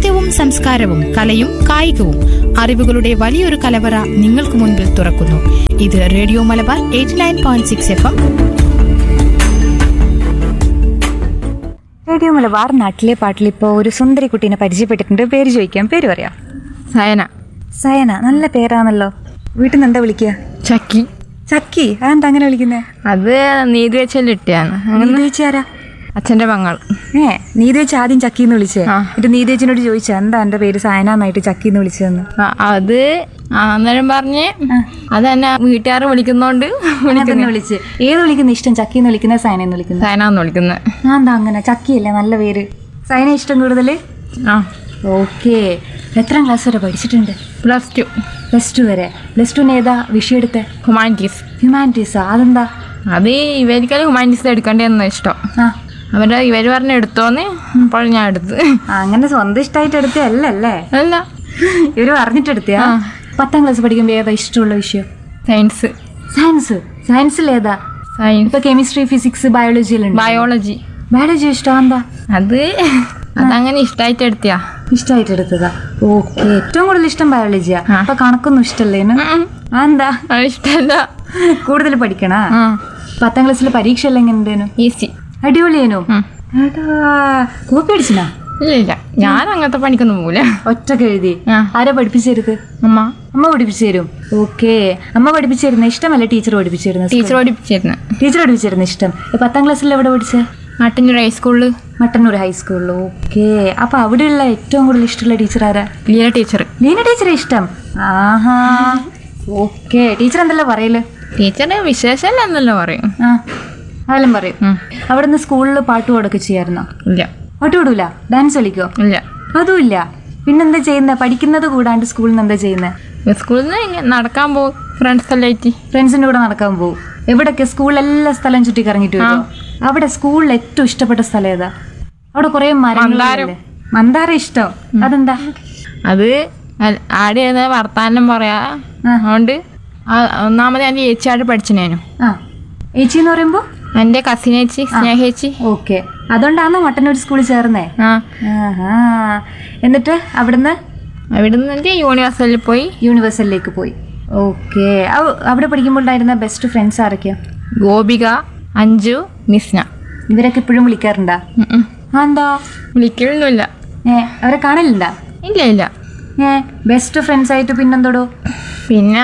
സാഹിത്യവും സംസ്കാരവും കലയും കായികവും അറിവുകളുടെ വലിയൊരു കലവറ നിങ്ങൾക്ക് മുൻപിൽ തുറക്കുന്നു ഇത് radio Malabar eighty nine point six F M radio Malabar നാട്ടിലെ പാട്ടിൽ ഇപ്പോൾ ഒരു സുന്ദരി കുട്ടീനെ പരിചയപ്പെട്ടിട്ടുണ്ട് പേര് ചോദിക്കാം പേര് പറയാം സയന സയന നല്ല പേരാണല്ലോ വീട്ടിൽ നിന്ന് എന്താ വിളിക്കുക ചക്കി ചക്കി അതെന്താ അങ്ങനെ വിളിക്കുന്നത് അത് നീതി വെച്ചಲ್ಲಿ ഇട്ടിയാണ് നീതി വെച്ച് ആരാ അച്ഛൻ്റെ പങ്ങൾ ഏ നീതി വെച്ച് ആദ്യം ചക്കി എന്ന് വിളിച്ചേ ആ. എന്നിട്ട് നീതി വെച്ചിനോട് ചോദിച്ചാ എന്താ എൻ്റെ പേര് സയന എന്നായിട്ട് ചക്കി എന്ന് വിളിച്ചതെന്ന് ആ, അത് ആ, അന്നേരം പറഞ്ഞ് അതെന്നെ വീട്ടുകാർ വിളിക്കുന്നോണ്ട് അങ്ങനെ തന്നെ വിളിച്ച് ഏത് വിളിക്കുന്ന ഇഷ്ടം ചക്കി എന്ന് വിളിക്കുന്ന സയന എന്ന് വിളിക്കുന്നത് സയന എന്ന് വിളിക്കുന്നത് ആ എന്താ അങ്ങനെ ചക്കിയല്ലേ നല്ല പേര് സയന ഇഷ്ടം കൂടുതൽ ആ ഓക്കെ എത്രാം ക്ലാസ് വരെ പഠിച്ചിട്ടുണ്ട് പ്ലസ് ടു പ്ലസ് ടു വരെ പ്ലസ് ടുവിന് ഏതാ വിഷയം എടുത്തേ ഹ്യൂമാനിറ്റീസ് ഹ്യൂമാനിറ്റീസാ അതെന്താ അത് ഇവർക്കെല്ലാം ഹ്യൂമാനിറ്റീസ് എടുക്കേണ്ടതെന്ന് ഇഷ്ടം ആ അവരുടെ ഇവർ പറഞ്ഞ എടുത്തോന്ന് അപ്പോൾ ഞാൻ എടുത്ത് ആ, അങ്ങനെ സ്വന്തം ഇഷ്ടമായിട്ട് എടുത്തല്ലേ അല്ല ഇവര് പറഞ്ഞിട്ടെടുത്തയാ പത്താം ക്ലാസ് പഠിക്കുമ്പോൾ ഏതാ ഇഷ്ടമുള്ള വിഷയം സയൻസ് സയൻസ് സയൻസിൽ ഏതാ സയൻസ് ഇപ്പൊ കെമിസ്ട്രി ഫിസിക്സ് ബയോളജിയിലുണ്ട് ബയോളജി ബയോളജി ഇഷ്ടം എന്താ അത് അതങ്ങനെ ഇഷ്ടമായിട്ട് എടുത്തിയാ ഇഷ്ടമായിട്ട് എടുത്തതാ ഓക്കെ ഏറ്റവും കൂടുതൽ ഇഷ്ടം ബയോളജിയാ ആ. അപ്പൊ കണക്കൊന്നും ഇഷ്ടല്ലേന് ഉം. ആ എന്താ അത് ഇഷ്ടമല്ല കൂടുതൽ പഠിക്കണ ആ പത്താം ക്ലാസ്സിലെ പരീക്ഷ എല്ലാം എങ്ങനെയുണ്ടേനു ഈസി അടിപൊളിയേനു ഉം. ഏട്ടാ കോപ്പി അടിച്ചിനാ ഇല്ല ഇല്ല ഞാൻ അങ്ങനത്തെ പണിക്കൊന്നും പോവില്ല ഒറ്റക്ക് എഴുതി ആ. ആരാ പഠിപ്പിച്ചരുത് അമ്മ അമ്മ പഠിപ്പിച്ചു തരും ഓക്കെ അമ്മ പഠിപ്പിച്ചു തരുന്ന ഇഷ്ടമല്ല ടീച്ചർ പഠിപ്പിച്ചു തരുന്നത് ടീച്ചർ പഠിപ്പിച്ചിരുന്നു ടീച്ചർ പഠിപ്പിച്ചു തരുന്ന ഇഷ്ടം ഈ പത്താം ക്ലാസ്സിൽ എവിടെ പഠിച്ചേ നാട്ടിൻ്റെ ഹൈസ്കൂളിൽ മട്ടന്നൂർ ഹൈസ്കൂളിൽ ഓക്കെ അപ്പൊ അവിടെയുള്ള ഏറ്റവും കൂടുതൽ ഇഷ്ടമുള്ള ടീച്ചർ ആരാ ലീല ടീച്ചർ ലീന ടീച്ചറെ ഇഷ്ടം ആഹാ ഓക്കെ ടീച്ചർ എന്തെല്ലാം പറയല് ടീച്ചർ വിശേഷമല്ല എന്നല്ലോ പറയും ആ അതെല്ലാം പറയും ഉം. അവിടെ നിന്ന് സ്കൂളിൽ പാട്ട് പാടൊക്കെ ചെയ്യായിരുന്നോ ഇല്ല പാട്ട് പാടൂല ഡാൻസ് കളിക്കോ ഇല്ല അതുമില്ല പിന്നെന്താ ചെയ്യുന്നത് പഠിക്കുന്നത് കൂടാണ്ട് സ്കൂളിൽ നിന്ന് എന്താ ചെയ്യുന്നത് സ്കൂളിൽ നിന്ന് ഇങ്ങനെ നടക്കാൻ പോകും ഫ്രണ്ട്സ് എല്ലാം ആയിട്ട് ഫ്രണ്ട്സിന്റെ കൂടെ നടക്കാൻ പോകും എവിടൊക്കെ സ്കൂളിൽ എല്ലാ സ്ഥലം ചുറ്റി കറങ്ങിട്ട് വരുമോ അവിടെ സ്കൂളിൽ ഏറ്റവും ഇഷ്ടപ്പെട്ട സ്ഥലം ഏതാ അവിടെ കുറെ മരങ്ങളില്ലേ മന്ദാരം ഇഷ്ടം അതെന്താ അത് അൽ- ആടെ ഇരുന്ന് വർത്താനം പറയാ അതുകൊണ്ട് ആ- ഒന്നാമത് എൻ്റെ ചേച്ചിയായിട്ട് പഠിച്ചിനേനു ആ ഏച്ചി എന്ന് പറയുമ്പോ എൻ്റെ കസിനേച്ചി സ്നേഹേച്ചി ഓക്കെ അതുകൊണ്ടാണോ മട്ടന്നൂർ സ്കൂളിൽ ചേർന്നേ ആ ആഹാ എന്നിട്ട് അവിടുന്ന് അവിടുന്ന് എൻ്റെ യൂണിവേഴ്സിറ്റിയിൽ പോയി യൂണിവേഴ്സലിലേക്ക് പോയി ഓക്കെ അവിടെ പഠിക്കുമ്പോൾ ഉണ്ടായിരുന്ന ബെസ്റ്റ് ഫ്രണ്ട്സ് ആരൊക്കെയാ ഗോപിക അഞ്ജു മിസ്ന ഇവരൊക്കെ ഇപ്പോഴും വിളിക്കാറുണ്ടാ ഉം ഉം. ആ എന്താ വിളിക്കലൊന്നുമില്ല ഏ അവരെ കാണലുണ്ടാ ഇല്ല ഇല്ല ഏ ബെസ്റ്റ് ഫ്രണ്ട്സ് ആയിട്ട് പിന്നെന്തോടോ പിന്നെ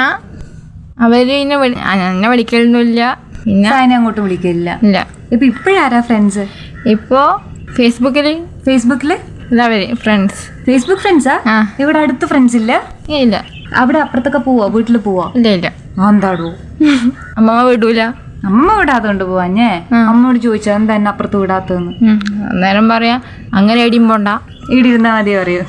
അവര് എന്നെ വിളി ആ, എന്നെ വിളിക്കലൊന്നുമില്ല പിന്നെ സായനെ അങ്ങോട്ട് വിളിക്കില്ല ഇല്ല ഇപ്പൊ ഇപ്പോഴാരാ ഫ്രണ്ട്സ് ഇപ്പോൾ ഫേസ്ബുക്കിൽ ഫേസ്ബുക്കില് ഇതവര് ഫ്രണ്ട്സ് ഫേസ്ബുക്ക് ഫ്രണ്ട്സാ ആ. ഇവിടെ അടുത്ത് ഫ്രണ്ട്സ് ഇല്ല ഇല്ല അവിടെ അപ്പുറത്തൊക്കെ പോവോ വീട്ടിൽ പോവോ ഇല്ല ഇല്ല ആ എന്താടോ അമ്മ വിടൂല അമ്മ വിടാത്തോണ്ട് പോവാഞ്ഞേ ആ. അമ്മയോട് ചോദിച്ചാ എന്താ എന്നെ അപ്പുറത്ത് വിടാത്തതെന്ന് ഉം. അന്നേരം പറയാ അങ്ങനെ എടിയും പോണ്ട ഇവിടെ ഇരുന്നാ മതി പറയൂ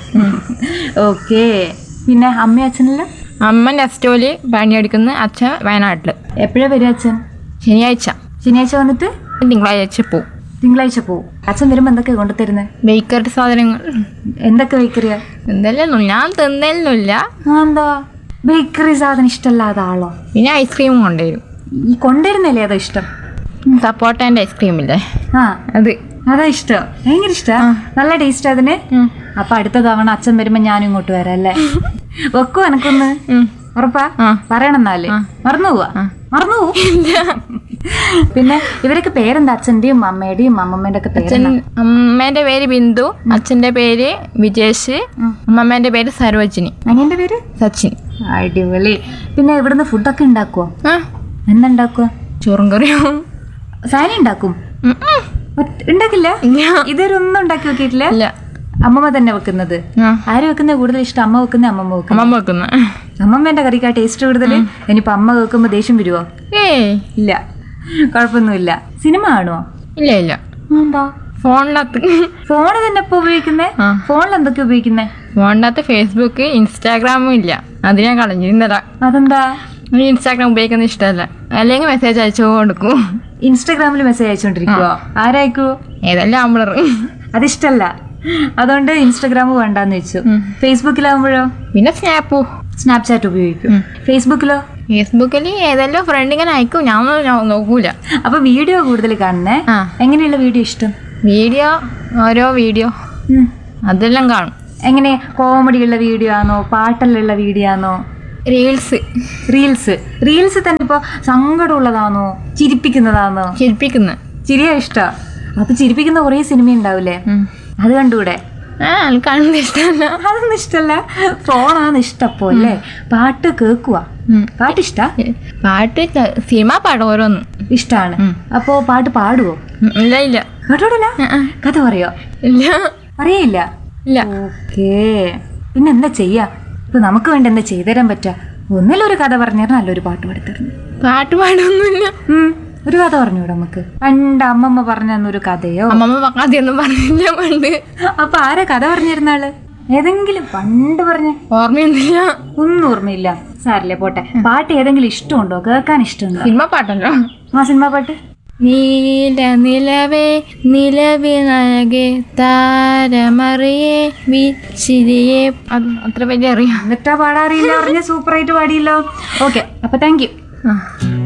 ഓക്കെ പിന്നെ അമ്മയും അച്ഛനെല്ലാം അമ്മ നെസ്റ്റോല് പണിയെടുക്കുന്ന അച്ഛൻ വയനാട്ടിൽ എപ്പോഴാ വരിക അച്ഛൻ ശനിയാഴ്ച ശനിയാഴ്ച വന്നിട്ട് തിങ്കളാഴ്ച പോവും തിങ്കളാഴ്ച പോവും അച്ഛൻ വരുമ്പോ എന്തൊക്കെയാ കൊണ്ടുതരുന്നത് ബേക്കറി സാധനങ്ങൾ എന്തൊക്കെ ബേക്കറിയാ എന്തെല്ലാം ഞാൻ തിന്നലൊന്നുമില്ല ആ, എന്താ ബേക്കറി സാധനം ഇഷ്ടമല്ലാത്ത ആളോ പിന്നെ ഐസ്ക്രീമും കൊണ്ടുവരും ഈ കൊണ്ടുവരുന്നല്ലേ അതോ ഇഷ്ടം സപ്പോർട്ടേൻ്റെ ഐസ്ക്രീം ഇല്ലേ ആ അത് അതാ ഇഷ്ടം ഭയങ്കര ഇഷ്ടാ നല്ല ടേസ്റ്റ് അതിന് ഉം. അപ്പൊ അടുത്ത തവണ അച്ഛൻ വരുമ്പോ ഞാനും ഇങ്ങോട്ട് വരാം അല്ലേ വെക്കോ എനക്കൊന്ന് ഉം. ഉറപ്പാ ആ. പറയണം എന്നാല് മറന്നു പോവാ മറന്നു പോവും പിന്നെ ഇവരൊക്കെ പേരെന്താ അച്ഛന്റെയും അമ്മയുടെയും അമ്മമ്മേന്റെ ഒക്കെ അച്ഛൻ പേരെന്താ അമ്മേൻ്റെ പേര് ബിന്ദു അച്ഛൻ്റെ പേര് വിജേഷ് അമ്മമ്മേൻ്റെ പേര് സരോജിനി അനിയന്റെ പേര് സച്ചിൻ അടിപൊളി പിന്നെ ഇവിടുന്ന് ഫുഡൊക്കെ ഉണ്ടാക്കുവോ ആ എന്താ ഉണ്ടാക്കുവോ ചോറും കറിയും സാരി ഉണ്ടാക്കും ഉം, ഉം. ഒറ്റ- ഉണ്ടാക്കില്ല ഇല്ല. ഇതുവരെ ഒന്നും ഉണ്ടാക്കി നോക്കിയിട്ടില്ല ഇല്ല അമ്മമ്മ തന്നെ വെക്കുന്നത് ആ ആര് വെക്കുന്ന കൂടുതൽ ഇഷ്ടം അമ്മ വെക്കുന്ന അമ്മമ്മ വെക്കുന്ന അമ്മ വെക്കുന്ന അമ്മമ്മേന്റെ കറിക്ക് ആ ടേസ്റ്റ് കൂടുതൽ ഇനിയിപ്പോ അമ്മ വെക്കുമ്പോ ദേഷ്യം വരുവോ ഏയ് ഇല്ല കുഴപ്പമൊന്നുമില്ല സിനിമ കാണുവോ ഇല്ല ഇല്ല എന്താ ഫോണിനകത്ത് ഫോണ് തന്നെ ഇപ്പൊ ഉപയോഗിക്കുന്നേ ആ. ഫോണിൽ എന്തൊക്കെ ഉപയോഗിക്കുന്നേ ഫോണിനകത്ത് ഫേസ്ബുക്ക് ഇൻസ്റ്റാഗ്രാമും ഇല്ല അത് ഞാൻ കളഞ്ഞു ഇന്നലെ അതെന്താ എനിക്ക് ഇൻസ്റ്റാഗ്രാം ഉപയോഗിക്കുന്നത് ഇഷ്ടമല്ല അല്ലെങ്കിൽ മെസ്സേജ് അയച്ചു കൊടുക്കും ഇൻസ്റ്റാഗ്രാമിൽ മെസ്സേജ് അയച്ചോണ്ടിരിക്കുവോ ആരായിക്കോ ഏതെല്ലാം ആമ്പിളർ അതിഷ്ടല്ല അതുകൊണ്ട് ഇൻസ്റ്റാഗ്രാം വേണ്ടാന്ന് വെച്ചു ഫേസ്ബുക്കിലാവുമ്പോഴോ പിന്നെ സ്നാപ്പു സ്നാപ്ചാറ്റ് ഉപയോഗിക്കും ഫേസ്ബുക്കിലോ ഫേസ്ബുക്കിൽ ഏതെല്ലാം ഫ്രണ്ട് ഇങ്ങനെ അയക്കും ഞാൻ ഒന്നും നോ- നോക്കൂല അപ്പൊ വീഡിയോ കൂടുതൽ കാണുന്നേ ആ എങ്ങനെയുള്ള വീഡിയോ ഇഷ്ടം വീഡിയോ ഓരോ വീഡിയോ ഉം. അതെല്ലാം കാണും എങ്ങനെ കോമഡി ഉള്ള വീഡിയോ ആണോ പാട്ടെല്ലാം വീഡിയോ ആണോ റീൽസ് റീൽസ് റീൽസ് തന്നെ ഇപ്പൊ സങ്കടമുള്ളതാണോ ചിരിപ്പിക്കുന്നതാണോ ശില്പിക്കുന്ന ചിരിയാ ഇഷ്ടാ അപ്പൊ ചിരിപ്പിക്കുന്ന കുറേ സിനിമ ഉണ്ടാവില്ലേ അത് കണ്ടൂടെ ആ എനിക്ക് കാണുന്നത് ഇഷ്ടമല്ല അതൊന്നും ഇഷ്ടല്ല ഫോണാണ് ഇഷ്ടപ്പോ അല്ലേ പാട്ട് കേക്കുവാ ഉം. പാട്ട് ഇഷ്ടാ പാട്ട് ക- സിനിമ പാടും ഓരോന്ന് ഇഷ്ടാണ് ഉം. അപ്പോ പാട്ട് പാടുവോ ഉം, ഇല്ല ഇല്ല കേട്ടോടല്ല ആ, ആ. കഥ പറയോ ഇല്ല അറിയില്ല ഇല്ല ഓക്കേ പിന്നെ എന്താ ചെയ്യാ ഇപ്പൊ നമുക്ക് വേണ്ടി എന്താ ചെയ്തുതരാൻ പറ്റാ ഒന്നിലും ഒരു കഥ പറഞ്ഞാൽ നല്ലൊരു പാട്ട് പാടിത്തരുന്നു പാട്ട് പാടൊന്നുമില്ല ഉം, ഒരു കഥ പറഞ്ഞൂടെ നമുക്ക് പണ്ട് അമ്മമ്മ പറഞ്ഞു തന്നൊരു കഥയോ അമ്മമ്മ ആദ്യമൊന്നും പറഞ്ഞില്ല പണ്ട് അപ്പൊ ആരാ കഥ പറഞ്ഞിരുന്നാള് ഏതെങ്കിലും പണ്ട് പറഞ്ഞ ഓർമ്മയൊന്നുമില്ല ഒന്നും ഓർമ്മയില്ല സാരില്ലേ പോട്ടെ പാട്ട് ഏതെങ്കിലും ഇഷ്ടമുണ്ടോ കേൾക്കാൻ ഇഷ്ടമുണ്ടോ സിനിമ പാട്ടല്ലോ ആ സിനിമ പാട്ട് നീല നിലവേ നിലവിനഴകെ താരമറിയേ വിച്ചിരിയെ അത് അത്ര വലിയ അറിയാം എന്നിട്ടാ പാടാറിയില്ല പറഞ്ഞ സൂപ്പറായിട്ട് പാടിയല്ലോ ഓക്കെ അപ്പൊ താങ്ക് യു ആ